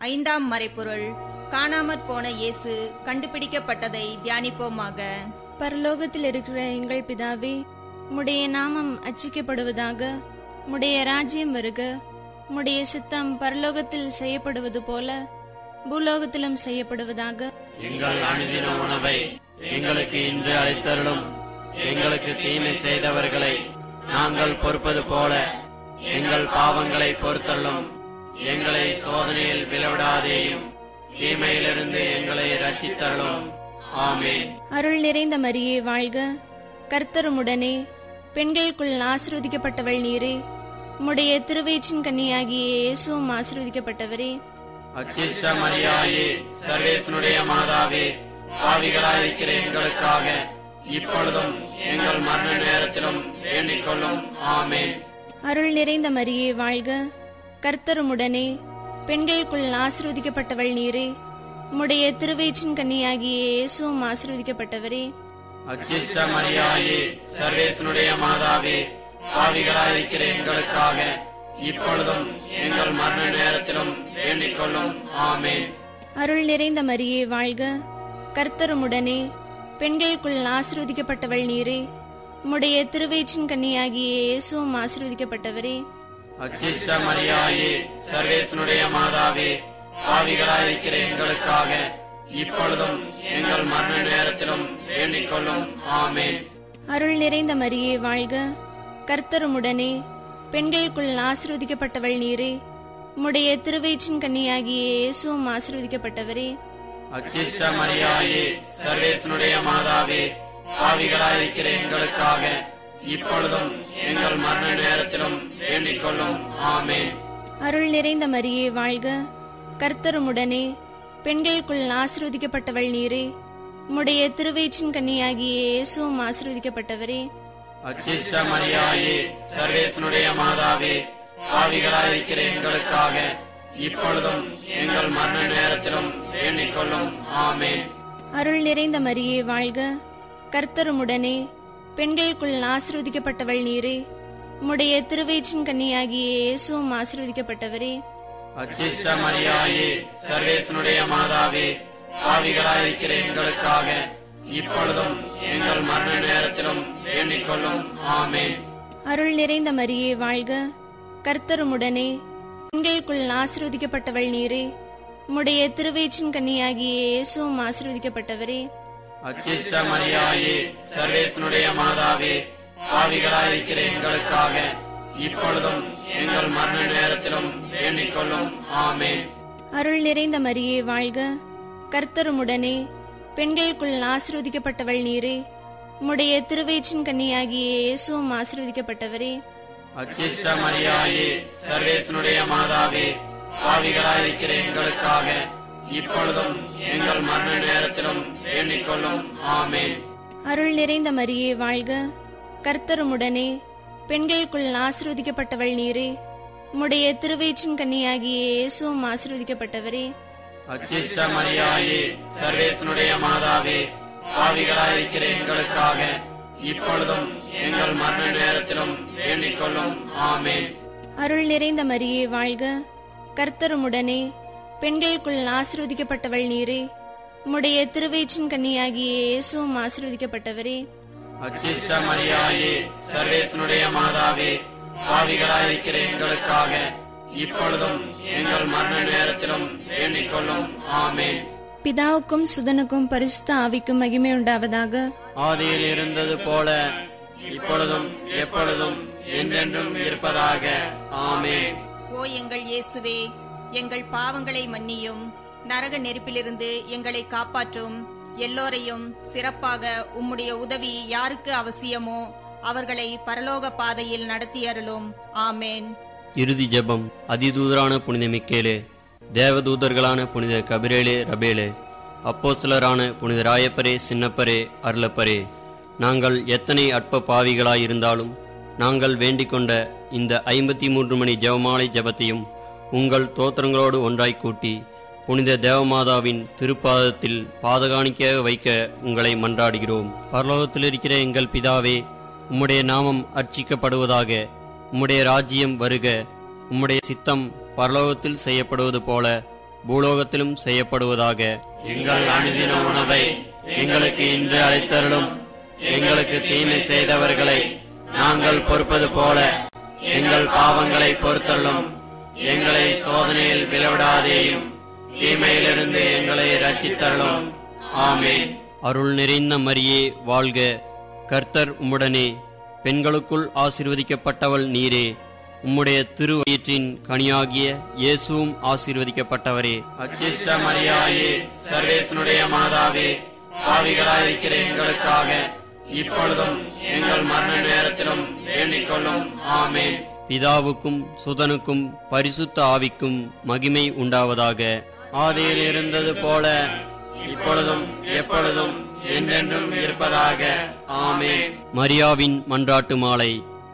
Speaker 1: ஐந்தாம் மறைப்பொருள் காணாமற் போன இயேசு கண்டுபிடிக்கப்பட்டதை தியானிப்போமாக
Speaker 7: பரலோகத்தில் இருக்கிற எங்கள் பிதாவே உம்முடைய நாமம் அச்சிக்கப்படுவதாக உம்முடைய ராஜ்யம் வருக உம்முடைய சித்தம் பரலோகத்தில் செய்யப்படுவது போல பூலோகத்திலும் செய்யப்படுவதாக
Speaker 2: எங்கள் அனுதின உணவை எங்களுக்கு இன்று அளித்தருளும் எங்களுக்கு தீமை செய்தவர்களை நாங்கள் பொறுப்பது போல எங்கள் பாவங்களை பொறுத்தருளும் எங்களை சோதனையில் விளைவிடாதேயும் தீமையிலிருந்து எங்களை ரட்சித்தருளும் ஆமென்
Speaker 7: அருள் நிறைந்த மரியே வாழ்க கர்த்தருமுடனே பெண்களுக்குள் ஆசிர்வதிக்கப்பட்டவள் நீரே உம்முடைய திருவயிற்றின் கன்னியாகிய இயேசுவும் ஆசிர்வதிக்கப்பட்டவரே
Speaker 2: அச்சிஷ்ட மரியாயே சர்வேசனுடைய மாதாவே பாவிகளாயிருக்கிற எங்களுக்காக இப்பொழுதும் எங்கள் மரண நேரத்திலும் வேண்டிக் கொள்ளும் ஆமென்
Speaker 7: அருள் நிறைந்த மரியே வாழ்க கர்த்தருமுடனே பெண்களுக்குள் ஆசிர்வதிக்கப்பட்டவள் நீரே உம்முடைய திருவயிற்றின் கன்னியாகிய இயேசுவும் ஆசிர்வதிக்கப்பட்டவரே
Speaker 2: அச்சிஷ்ட மரியாயே சர்வேசனுடைய மாதாவே பாவிகளாயிருக்கிற எங்களுக்காக இப்பொழுதும் எங்கள் மரண நேரத்திலும் வேண்டிக் கொள்ளும் ஆமென்
Speaker 7: அருள் நிறைந்த மரியே வாழ்க கர்த்தருமுடனே பெண்களுக்குள் ஆசிர்வதிக்கப்பட்டவள் நீரே உம்முடைய திருவயிற்றின் கன்னியாகிய இயேசுவும் ஆசிர்வதிக்கப்பட்டவரே
Speaker 2: அச்சிஷ்ட மரியாயே சர்வேசனுடைய மாதாவே பாவிகளாயிருக்கிற எங்களுக்காக இப்பொழுதும் எங்கள் மரண நேரத்திலும் வேண்டிக் கொள்ளும் ஆமென்
Speaker 7: அருள் நிறைந்த மரியே வாழ்க கர்த்தருமுடனே பெண்களுக்குள் ஆசிர்வதிக்கப்பட்டவள் நீரே உம்முடைய திருவயிற்றின் கன்னியாகிய இயேசுவும் ஆசிர்வதிக்கப்பட்டவரே
Speaker 2: அச்சிஷ்ட மரியாயே சர்வேசனுடைய மாதாவே பாவிகளாயிருக்கிற எங்களுக்காக இப்பொழுதும் எங்கள் மரண நேரத்திலும் வேண்டிக் கொள்ளும் ஆமென்
Speaker 7: அருள் நிறைந்த மரியே வாழ்க கர்த்தருமுடனே பெண்களுக்குள் ஆசிர்வதிக்கப்பட்டவள் நீரே உம்முடைய திருவயிற்றின் கன்னியாகிய இயேசுவும் ஆசிர்வதிக்கப்பட்டவரே
Speaker 2: அச்சிஷ்ட மரியாயே சர்வேசனுடைய மாதாவே பாவிகளாயிருக்கிற எங்களுக்காக இப்பொழுதும் எங்கள் மரண நேரத்திலும் வேண்டிக் கொள்ளும் ஆமென்
Speaker 7: அருள் நிறைந்த மரியே வாழ்க கர்த்தருமுடனே பெண்களுக்குள் ஆசிர்வதிக்கப்பட்டவள் நீரே உம்முடைய திருவயிற்றின் கன்னியாகிய இயேசுவும் ஆசிர்வதிக்கப்பட்டவரே
Speaker 2: அச்சிஷ்ட மரியாயே சர்வேசனுடைய மாதாவே பாவிகளாயிருக்கிற எங்களுக்காக இப்பொழுதும் எங்கள் மரண நேரத்திலும் வேண்டிக் கொள்ளும் ஆமென்
Speaker 7: அருள் நிறைந்த மரியே வாழ்க கர்த்தருமுடனே பெண்களுக்குள் ஆசிர்வதிக்கப்பட்டவள் நீரே உம்முடைய திருவயிற்றின் கன்னியாகிய இயேசுவும் ஆசிர்வதிக்கப்பட்டவரே
Speaker 2: அச்சிஷ்ட மரியாயே சர்வேசனுடைய மாதாவே பாவிகளாயிருக்கிற எங்களுக்காக இப்பொழுதும் எங்கள் மரண நேரத்திலும் வேண்டிக் கொள்ளும் ஆமென்
Speaker 7: அருள் நிறைந்த மரியே வாழ்க கர்த்தருமுடனே பெண்களுக்குள் ஆசிர்வதிக்கப்பட்டவள் நீரே உம்முடைய திருவயிற்றின் கன்னியாகிய இயேசுவும் ஆசிர்வதிக்கப்பட்டவரே
Speaker 2: அச்சிஷ்ட மரியாயே சர்வேசனுடைய மாதாவே பாவிகளாயிருக்கிற எங்களுக்காக இப்பொழுதும் எங்கள் மரண நேரத்திலும் வேண்டிக் கொள்ளும் ஆமென்
Speaker 7: அருள் நிறைந்த மரியே வாழ்க கர்த்தருமுடனே பெண்களுக்குள் ஆசிர்வதிக்கப்பட்டவள் நீரே உம்முடைய திருவயிற்றின் கன்னியாகிய இயேசுவும் ஆசிர்வதிக்கப்பட்டவரே
Speaker 2: அச்சிஷ்ட மரியாயே சர்வேசனுடைய மாதாவே பாவிகளாயிருக்கிற எங்களுக்காக இப்பொழுதும் எங்கள் மரண நேரத்திலும் வேண்டிக் கொள்ளும் ஆமென்
Speaker 7: அருள் நிறைந்த மரியே வாழ்க கர்த்தருமுடனே பெண்களுக்குள் ஆசிர்வதிக்கப்பட்டவள் நீரே உம்முடைய திருவயிற்றின் கன்னியாகிய இயேசுவும் ஆசிர்வதிக்கப்பட்டவரே
Speaker 2: அச்சிஷ்ட மரியாயே சர்வேசனுடைய மாதாவே பாவிகளாயிருக்கிற எங்களுக்காக இப்பொழுதும் எங்கள் மரண நேரத்திலும் வேண்டிக் கொள்ளும் ஆமென்
Speaker 7: பிதாவுக்கும் சுதனுக்கும் பரிசுத்த ஆவிக்கும் மகிமை உண்டாவதாக
Speaker 2: ஆதியில் இருந்தது போல இப்பொழுதும் எப்பொழுதும் என்றென்றும் இருப்பதாக ஆமென்
Speaker 1: ஓ எங்கள் இயேசுவே எங்கள் பாவங்களை மன்னியும் நரக நெருப்பிலிருந்து எங்களை காப்பாற்றும் எல்லோரையும் சிறப்பாக உம்முடைய உதவி யாருக்கு அவசியமோ அவர்களை பரலோக பாதையில் நடத்தி அருளும் ஆமேன்
Speaker 8: இறுதி ஜெபம் அதிதூதரான புனித மிக்கேலே தேவதூதர்களான புனித கபிரேலே ரபேலே அப்போஸ்தலரான புனித ராயப்பரே சின்னப்பரே அருளப்பரே நாங்கள் எத்தனை அற்ப பாவிகளாயிருந்தாலும் நாங்கள் வேண்டிக் கொண்ட இந்த ஐம்பத்தி மூன்று மணி ஜெபமாலை ஜெபத்தையும் உங்கள் தோத்திரங்களோடு ஒன்றாய் கூட்டி புனித தேவமாதாவின் திருப்பாதத்தில் பாதகாணிக்கையாக வைக்க உங்களை மன்றாடுகிறோம் பரலோகத்தில் இருக்கிற எங்கள் பிதாவே உம்முடைய நாமம் அர்ச்சிக்கப்படுவதாக உம்முடைய ராஜ்யம் வருக உம்முடைய சித்தம் பரலோகத்தில் செய்யப்படுவது போல பூலோகத்திலும் செய்யப்படுவதாக எங்கள் அனுதின உணவை எங்களுக்கு இன்று அளித்தருளும் எங்களுக்கு தீமை செய்தவர்களை நாங்கள் பொறுப்பது போல எங்கள் பாவங்களை பொறுத்தருளும் எங்களை சோதனையில் விளைவிடாதேயும் தீமையிலிருந்து எங்களை ரட்சித்தருளும் ஆமென் அருள் நிறைந்த மரியே வாழ்க கர்த்தர் உம்முடனே பெண்களுக்குள் ஆசீர்வதிக்கப்பட்டவள் நீரே உம்முடைய திருவயிற்றின் கனியாகிய இயேசுவும் ஆசீர்வதிக்கப்பட்டவரே அச்சிஷ்ட மரியாயே சர்வேசனுடைய மாதாவே பாவிகளாயிருக்கிற எங்களுக்காக இப்பொழுதும் எங்கள் மரண நேரத்திலும் வேண்டிக் கொள்ளும் ஆமென் பிதாவுக்கும் சுதனுக்கும் பரிசுத்த ஆவிக்கும் மகிமை உண்டாவதாக ஆதியில் இருந்தது போல இப்பொழுதும் எப்பொழுதும் என்றென்றும் இருப்பதாக ஆமென் மரியாவின் மன்றாட்டு மாலை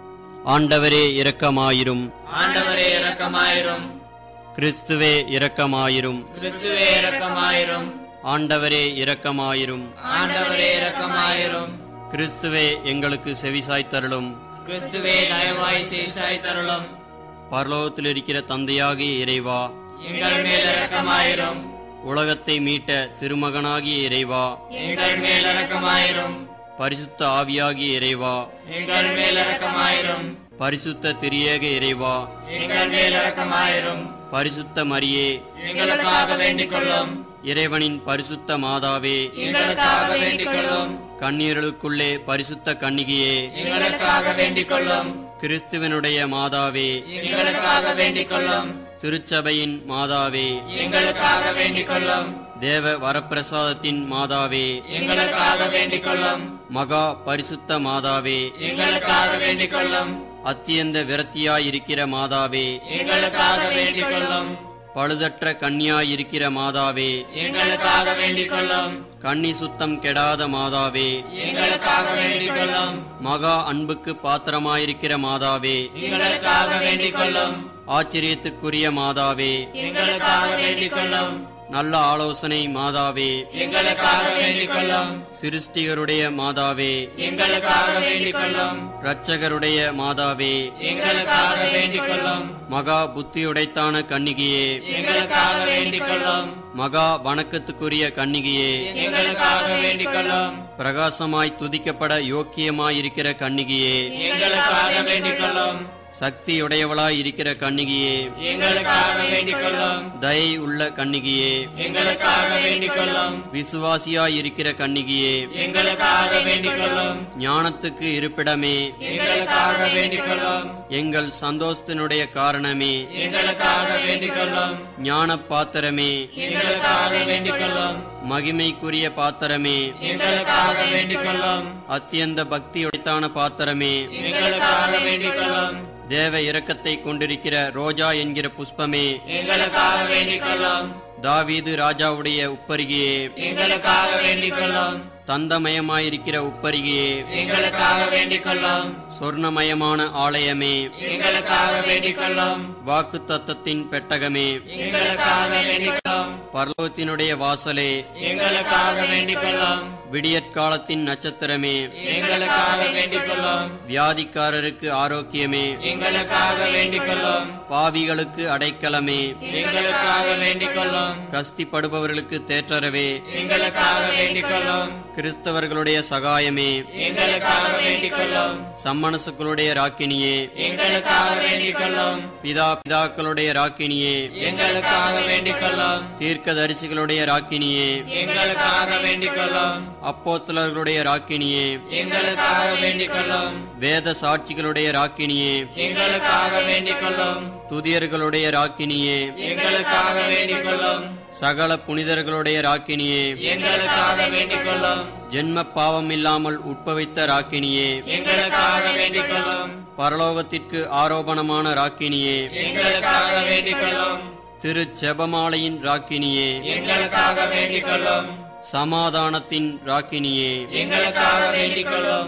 Speaker 8: ஆண்டவரே இரக்கமாயிரும்
Speaker 2: ஆண்டவரே இரக்கமாயிரும்
Speaker 8: கிறிஸ்துவே இரக்கமாயிரும்
Speaker 2: கிறிஸ்துவே இரக்கமாயிரும்
Speaker 8: ஆண்டவரே இரக்கமாயிரும்
Speaker 2: ஆண்டவரே இரக்கமாயிரும்
Speaker 8: கிறிஸ்துவே எங்களுக்கு செவிசாய்த்தருளும்
Speaker 2: கிறிஸ்துவே தயவாய் செய்சாய் தருளும்
Speaker 8: பரலோகத்தில் இருக்கிற தந்தையாகிய இறைவா
Speaker 2: எங்கள் மேல் இரக்கமாயிரும்
Speaker 8: உலகத்தை மீட்ட திருமகனாகிய இறைவா
Speaker 2: எங்கள் மேல் இரக்கமாயிரும்
Speaker 8: பரிசுத்த ஆவியாகிய இறைவா
Speaker 2: எங்கள் மேல் இரக்கமாயிரும்
Speaker 8: பரிசுத்த திரியேக இறைவா
Speaker 2: எங்கள் மேல் இரக்கமாயிரும்
Speaker 8: பரிசுத்த மரியே
Speaker 2: எங்களுக்காக வேண்டிக் கொள்ளும்
Speaker 8: இறைவனின் பரிசுத்த மாதாவே
Speaker 2: எங்களுக்காக வேண்டிக் கொள்ளும்
Speaker 8: கண்ணீர்களுக்குள்ளே பரிசுத்த கன்னிகையே
Speaker 2: எங்களுக்காக வேண்டிக் கொள்ளும்
Speaker 8: கிறிஸ்துவனுடைய மாதாவே
Speaker 2: எங்களுக்காக வேண்டிக் கொள்ளும்
Speaker 8: திருச்சபையின் மாதாவே
Speaker 2: எங்களுக்காக வேண்டிக் கொள்ளும்
Speaker 8: தேவ வரப்பிரசாதத்தின் மாதாவே
Speaker 2: எங்களுக்காக வேண்டிக் கொள்ளும்
Speaker 8: மகா பரிசுத்த மாதாவே
Speaker 2: எங்களுக்காக வேண்டிக் கொள்ளும்
Speaker 8: அத்தியந்த விரத்தியாயிருக்கிற மாதாவே
Speaker 2: எங்களுக்காக வேண்டிக் கொள்ளும்
Speaker 8: பழுதற்ற கன்னியாயிருக்கிற மாதாவே
Speaker 2: எங்களுக்காக வேண்டிக் கொள்ளும்
Speaker 8: கன்னி சுத்தம் கெடாத மாதாவே
Speaker 2: எங்களுக்காக வேண்டிக் கொள்ளும்
Speaker 8: மகா அன்புக்கு பாத்திரமாயிருக்கிற மாதாவே
Speaker 2: எங்களுக்காக வேண்டிக் கொள்ளும்
Speaker 8: ஆச்சரியத்துக்குரிய மாதாவே
Speaker 2: எங்களுக்காக வேண்டிக் கொள்ளும்
Speaker 8: நல்ல ஆலோசனை மாதாவே
Speaker 2: எங்களுக்காக வேண்டிக் கொள்ளும்
Speaker 8: சிருஷ்டிகருடைய மாதாவே
Speaker 2: எங்களுக்காக வேண்டிக் கொள்ளும்
Speaker 8: இரட்சகருடைய மாதாவே
Speaker 2: எங்களுக்காக வேண்டிக் கொள்ளும்
Speaker 8: மகா புத்தியுடைத்தான கன்னிகையே
Speaker 2: எங்களுக்காக வேண்டிக் கொள்ளும்
Speaker 8: மகா வணக்கத்துக்குரிய கன்னிகையே
Speaker 2: எங்களுக்காக வேண்டிக் கொள்ளும்
Speaker 8: பிரகாசமாய் துதிக்கப்பட யோக்கியமாயிருக்கிற கன்னிகையே
Speaker 2: எங்களுக்காக வேண்டிக் கொள்ளும்
Speaker 8: சக்தியுடையவளாய் இருக்கிற கன்னிகையே
Speaker 2: எங்களுக்காக வேண்டிக் கொள்ளும்
Speaker 8: தயை உள்ள கன்னிகையே
Speaker 2: எங்களுக்காக வேண்டிக் கொள்ளும்
Speaker 8: விசுவாசியாய் இருக்கிற கன்னிகையே
Speaker 2: எங்களுக்காக வேண்டிக் கொள்ளும்
Speaker 8: ஞானத்துக்கு இருப்பிடமே
Speaker 2: எங்களுக்காக வேண்டிக் கொள்ளும்
Speaker 8: எங்கள் சந்தோஷத்தினுடைய காரணமே
Speaker 2: எங்களுக்காக வேண்டிக் கொள்ளும்
Speaker 8: ஞான பாத்திரமே
Speaker 2: எங்களுக்காக வேண்டிக் கொள்ளும்
Speaker 8: மகிமைக்குரிய பாத்திரமே
Speaker 2: எங்களுக்காக வேண்டிக் கொள்ளும்
Speaker 8: அத்தியந்த பக்தியுடைத்தான பாத்திரமே
Speaker 2: எங்களுக்காக வேண்டிக் கொள்ளும்
Speaker 8: தேவ இரக்கத்தை கொண்டிருக்கிற ரோஜா என்கிற புஷ்பமே
Speaker 2: எங்களுக்காக வேண்டிக் கொள்ளும்
Speaker 8: தாவீது ராஜாவுடைய உப்பரிகையே
Speaker 2: எங்களுக்காக வேண்டிக் கொள்ளும்
Speaker 8: தந்தமயமாயிருக்கிற உப்பரிகையே
Speaker 2: எங்களுக்காக வேண்டிக் கொள்ளும்
Speaker 8: சொர்ணமயமான ஆலயமே
Speaker 2: எங்களுக்காக வேண்டிக் கொள்ளும்
Speaker 8: வாக்கு தத்தத்தின் பெட்டகமே
Speaker 2: எங்களுக்காக வேண்டிக் கொள்ளும்
Speaker 8: பர்லோகத்தினுடைய வாசலே
Speaker 2: எங்களுக்காக வேண்டிக் கொள்ளும்
Speaker 8: விடியற்காலத்தின் நட்சத்திரமே
Speaker 2: எங்களுக்காக வேண்டிக் கொள்ளும்
Speaker 8: வியாதிக்காரருக்கு ஆரோக்கியமே
Speaker 2: எங்களுக்காக வேண்டிக் கொள்ளும்
Speaker 8: பாவிகளுக்கு அடைக்கலமே
Speaker 2: எங்களுக்காக வேண்டிக் கொள்ளும்
Speaker 8: கஸ்திப்படுபவர்களுக்கு தேற்றரவே
Speaker 2: எங்களுக்காக வேண்டிக் கொள்ளும்
Speaker 8: கிறிஸ்தவர்களுடைய சகாயமே
Speaker 2: எங்களுக்காக வேண்டிக் கொள்ளும்
Speaker 8: சம்மனசுக்களுடைய ராக்கினியே
Speaker 2: எங்களுக்காக வேண்டிக் கொள்ளும்
Speaker 8: பிதா பிதாக்களுடைய ராக்கினியே
Speaker 2: எங்களுக்காக வேண்டிக் கொள்ளும்
Speaker 8: தீர்க்கதரிசிகளுடைய ராக்கினியே
Speaker 2: எங்களுக்காக வேண்டிக் கொள்ளும்
Speaker 8: அப்போஸ்தலர்களுடைய ராக்கினியே
Speaker 2: எங்களுக்காக வேண்டிக் கொள்ளும்
Speaker 8: வேத சாட்சிகளுடைய ராக்கினியே
Speaker 2: எங்களுக்காக வேண்டிக் கொள்ளும்
Speaker 8: துதியர்களுடைய ராக்கினியே
Speaker 2: எங்களுக்காக வேண்டிக் கொள்ளும்
Speaker 8: சகல புனிதர்களுடைய ராக்கினியே
Speaker 2: எங்களுக்காக வேண்டிக் கொள்ளும்
Speaker 8: ஜென்ம பாவம் இல்லாமல் உட்பவித்த ராக்கினியே
Speaker 2: எங்களுக்காக வேண்டிக் கொள்ளும்
Speaker 8: பரலோகத்திற்கு ஆரோபணமான ராக்கினியே
Speaker 2: எங்களுக்காக வேண்டிக் கொள்ளும்
Speaker 8: திரு செபமாலையின் ராக்கினியே
Speaker 2: எங்களுக்காக வேண்டிக் கொள்ளும்
Speaker 8: சமாதானத்தின் ராக்கினியே
Speaker 2: எங்களுக்காக வேண்டிக் கொள்ளும்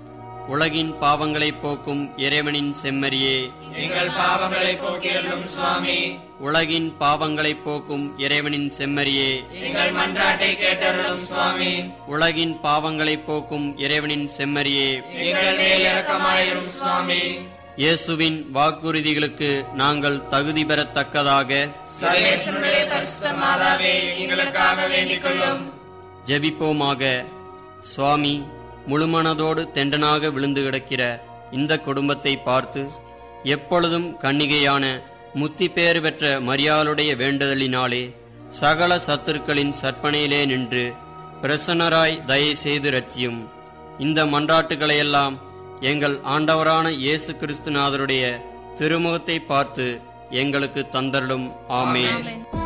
Speaker 8: உலகின் பாவங்களை போக்கும் இறைவனின் செம்மறியே
Speaker 2: எங்கள் பாவங்களை போக்கியருளும் சுவாமி
Speaker 8: உலகின் பாவங்களை போக்கும் இறைவனின் செம்மறியே
Speaker 2: எங்கள் மன்றாட்டை கேட்டருளும் சுவாமி
Speaker 8: உலகின் பாவங்களை போக்கும் இறைவனின் செம்மறியே
Speaker 2: எங்கள் மேல் இரக்கமாயிரும் சுவாமி
Speaker 8: இயேசுவின் வாக்குறுதிகளுக்கு நாங்கள் தகுதி பெறத்தக்கதாக
Speaker 2: சர்வேஸ்வரனுடைய பரிசுத்த மாதாவே எங்களுக்காக வேண்டிக் கொள்ளும்
Speaker 8: ஜெபிப்போமாக சுவாமி முழுமனதோடு தெண்டனாக விழுந்து கிடக்கிற இந்த குடும்பத்தை பார்த்து எப்பொழுதும் கன்னிகையான முத்தி பேறு பெற்ற மரியாளுடைய வேண்டுதலினாலே சகல சத்துருக்களின் சற்பனையிலே நின்று பிரசன்னராய் தயை செய்து ரட்சியும் இந்த மன்றாட்டுகளையெல்லாம் எங்கள் ஆண்டவரான இயேசு கிறிஸ்துநாதருடைய திருமுகத்தை பார்த்து எங்களுக்கு தந்தருளும் ஆமென்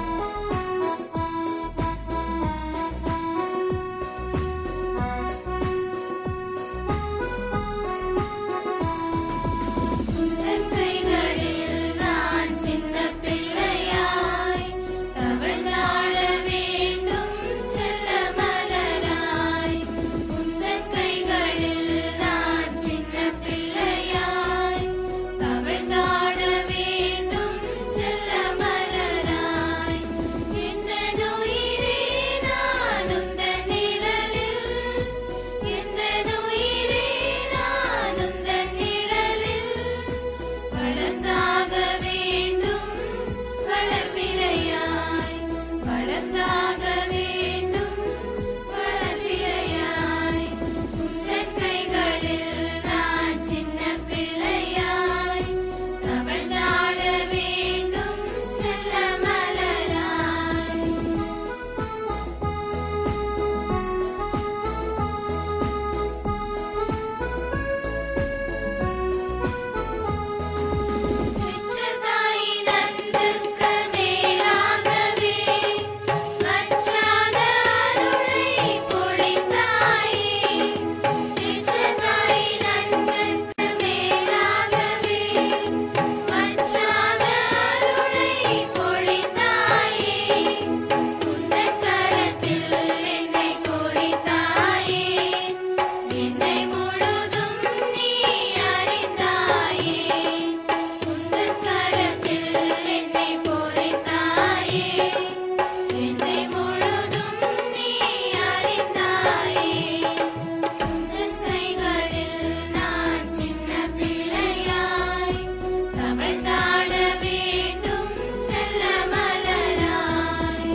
Speaker 3: உந்தன் கைகளில் நான் சின்ன பிள்ளையாய் தவழ்ந்தாட வேண்டும் செல்ல மலராய் உந்தன் கைகளில் நான் சின்ன பிள்ளையாய் தவழ்ந்தாட வேண்டும் செல்ல மலராய் எந்த உயிரே நான் உந்தன் நிழலில் எந்த உயிரே நான் உந்தன் நிழலில் வளர்ந்தாக வேண்டும் வளர்பிறையாய் வளர்ந்தாக வேண்டும் வளர்பிறையாய் உந்தன் கைகளில் நான் சின்ன பிள்ளையாய் தவழ்ந்தாட வேண்டும் செல்ல மலராய் பெற்றதாயின் அன்புக்கு மேலாகவே வற்றாத அருளை பொழிந்தாயே பெற்றதாயின் அன்புக்கு மேலாகவே வற்றாத அருளை பொழிந்தாயே உந்தன் கரத்தில் என்னை பொறித்தாயே என்னை முழுதும் நீ அறிந்தாயே உந்தன் கரத்தில் என்னை பொறித்தாயே என்னை முழுதும் நீ அறிந்தாயே உந்தன் கைகளில் நான் சின்ன பிள்ளையாய் தவழ்ந்தாட வேண்டும் செல்ல மலராய்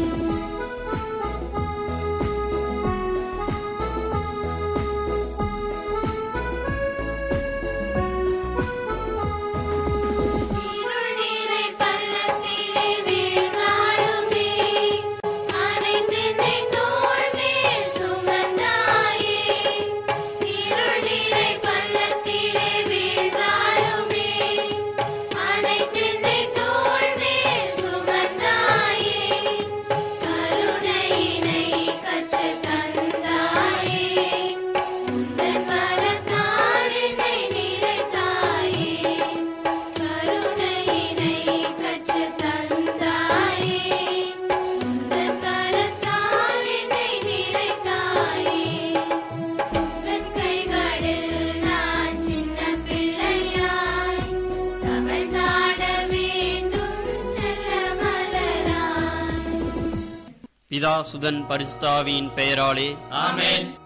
Speaker 3: இருள் நீரை பள்ளத்திலே வீழ்ந்தாலுமே அனைத்தென்னை தோள் மேல் சுமந்தாயே இருள் நீரை பள்ளத்திலே வீழ்ந்தாலுமே அனைத்தென்னை தோள் மேல் சுமந்தாயே கருணையினை கற்றுத் தந்தாயே உந்தன் வரத்தால் என்னை நிறைத்தாயே கருணையினை கற்றுத் தந்தாயே உந்தன் வரத்தால் என்னை நிறைத்தாயே உந்தன் கைகளில் நான் சின்ன பிள்ளையாய் தவழ்ந்தாட வேண்டும் செல்ல மலராய்
Speaker 8: பிதா சுதன் பரிசுத்தாவியின் பெயராலே
Speaker 2: ஆமென்